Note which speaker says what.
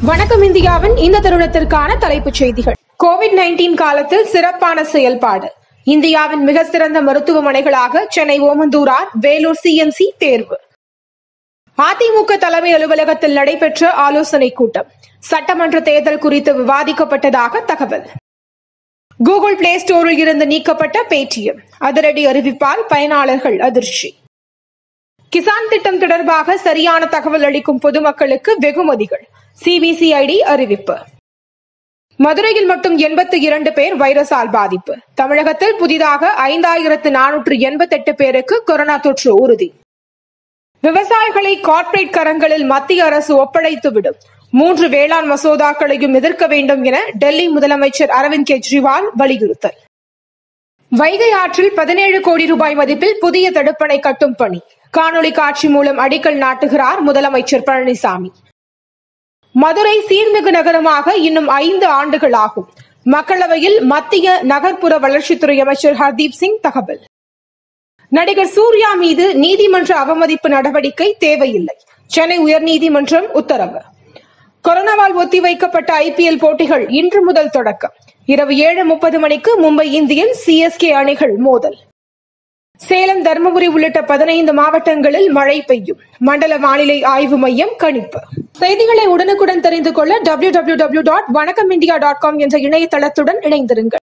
Speaker 1: வணக்கம் இந்தியாவின் இந்த தருணத்திற்கான தலைப்புச் செய்திகள் கோவிட் 19 காலத்தில் சிறப்பான செயல்பாடு இந்தியாவின் மிக சிறந்த மருத்துவமனைகளாக சென்னை ஓமந்தூரார் வேலூர் சிஎம்சி தேர்வு அதிமுக தலைமை அலுவலகத்தில் நடைபெற்ற ஆலோசனைக் கூட்டம் சட்டமன்ற தேர்தல் குறித்து விவாதிக்கப்பட்டதாக தகவல் கூகுள் பிளே ஸ்டோரில் இருந்து நீக்கப்பட்ட பேடிஎம் அதிரடி அறிவிப்பால் பயனாளர்கள் அதிர்ச்சி கிசான் திட்டம் தொடர்பாக சரியான தகவல் அளிக்கும் பொதுமக்களுக்கு வெகுமதிகள் சிபிசிஐடி அறிவிப்பு மதுரையில் மட்டும் எண்பத்தி இரண்டு பேர் வைரஸால் பாதிப்பு தமிழகத்தில் புதிதாக ஐந்தாயிரத்து நானூற்று எண்பத்தெட்டு பேருக்கு கொரோனா தொற்று உறுதி விவசாயிகளை கார்ப்பரேட் கரங்களில் மத்திய அரசு ஒப்படைத்துவிடும் மூன்று வேளாண் மசோதாக்களையும் எதிர்க்க வேண்டும் என டெல்லி முதலமைச்சர் அரவிந்த் கெஜ்ரிவால் வலியுறுத்தல் வைகை ஆற்றில் பதினேழு கோடி ரூபாய் மதிப்பில் புதிய தடுப்பணை கட்டும் பணி காணொலி காட்சி மூலம் அடிக்கல் நாட்டுகிறார் முதலமைச்சர் பழனிசாமி மதுரை சீர்மிகு நகரமாக இன்னும் ஐந்து ஆண்டுகள் ஆகும் மக்களவையில் மத்திய நகர்ப்புற வளர்ச்சித்துறை அமைச்சர் ஹர்தீப் சிங் தகவல் நடிகர் சூர்யா மீது நீதிமன்ற அவமதிப்பு நடவடிக்கை தேவையில்லை சென்னை உயர்நீதிமன்றம் உத்தரவு கொரோனாவால் ஒத்திவைக்கப்பட்ட ஐபிஎல் போட்டிகள் இன்று முதல் தொடக்கம் இரவு ஏழு முப்பது மணிக்கு மும்பை இந்தியன்ஸ் சிஎஸ்கே அணிகள் மோதல் சேலம் தருமபுரி உள்ளிட்ட பதினைந்து மாவட்டங்களில் மழை பெய்யும் மண்டல வானிலை ஆய்வு மையம் கணிப்பு செய்திகளை உடனுக்குடன் தெரிந்து கொள்ள W W W dot Vanakkam India dot com என்ற இணையதளத்துடன் இணைந்திருங்கள்